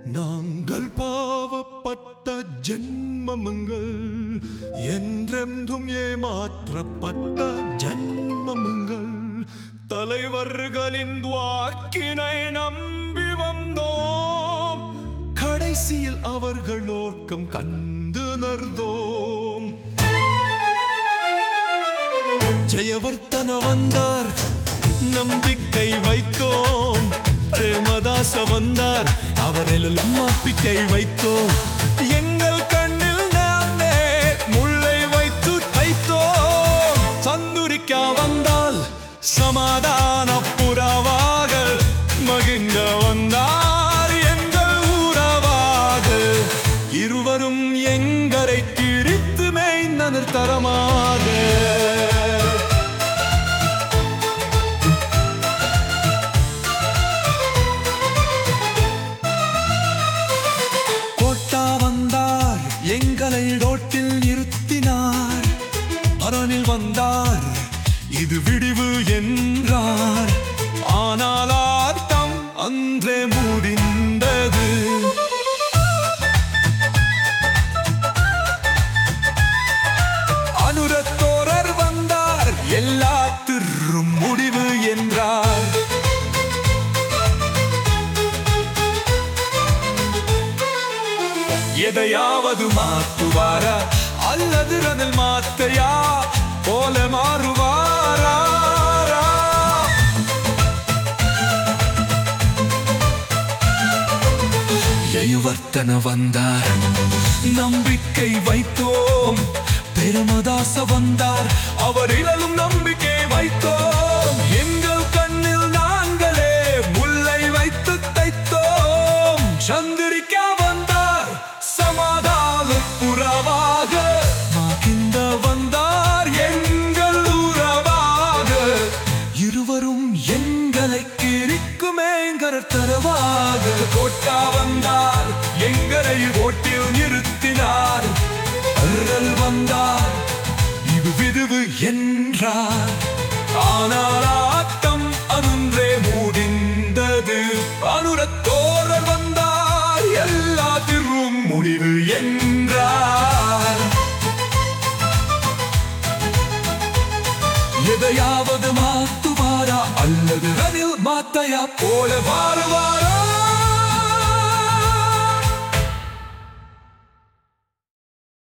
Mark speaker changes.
Speaker 1: நாங்கள் பாவப்பட்ட ஜென்மமுங்கள் என்றென்றும் ஏமாற்றப்பட்ட ஜென்மமுங்கள் தலைவர்களின் வாக்கினை நம்பி வந்தோம் கடைசியில் அவர்கள் ஓர்க்கம் கண்டு நர்தோம் ஜெயவர்த்தன வந்தார் நம்பிக்கை வைத்தோம் பிரேமதாச வந்தார் அவரெல்லாம் நம்பிக்கை வைத்தோம் எங்கள் கண்ணில் நாமே முள்ளை வைத்து தைத்தோம் சந்துரிக்கா வந்தால் சமாதான புறாவாக மகிழ்ந்த வந்தார் எங்கள் ஊரவாக இருவரும் எங்களை பிரித்து மேய்ந்தனர் தரமாக கோட்டா வந்தார் எங்களை ரோட்டில் நிறுத்தினார் அரணில் வந்தார் இது விடிவு என்றார் ஆனால் ஆட்டம் அன்றே முடிந்தது அனுரத்தோரர் வந்தார் எல்லாத்திற்கும் முடிவு என்றார் எதையாவது மாற்றுவாரா அல்லது ரனில் மாத்தையா போல மாறுவாரா ஜெயவர்த்தன வந்தார் நம்பிக்கை வைத்தோம் பெருமதாச வந்தார் அவரிலும் நம்பிக்கை வைத்தோம் எங்கள் கண்ணில் நாங்களே முல்லை வைத்து தைத்தோம் சந்திரிக்கா வந்தார் சமாதான புறவாக மகிந்த வந்தார் எங்கள் உறவாக இருவரும் எங்களை கிரிக்குமேங்கர தரவாக கோட்டா வந்தார் எங்களை ஓட்டில் நிறுத்தினார் அருள் வந்தார் இது விதுவு என்றார் ஆனால் ஆட்டம் அன்றே முடிந்தது அனுரத்தோரர் வந்தார் எல்லாத்திற்கும் முடிவு என்றார் எதையாவது மாத்துவாரா அல்லது ரனில் மாத்தையா போல மாறுவாரா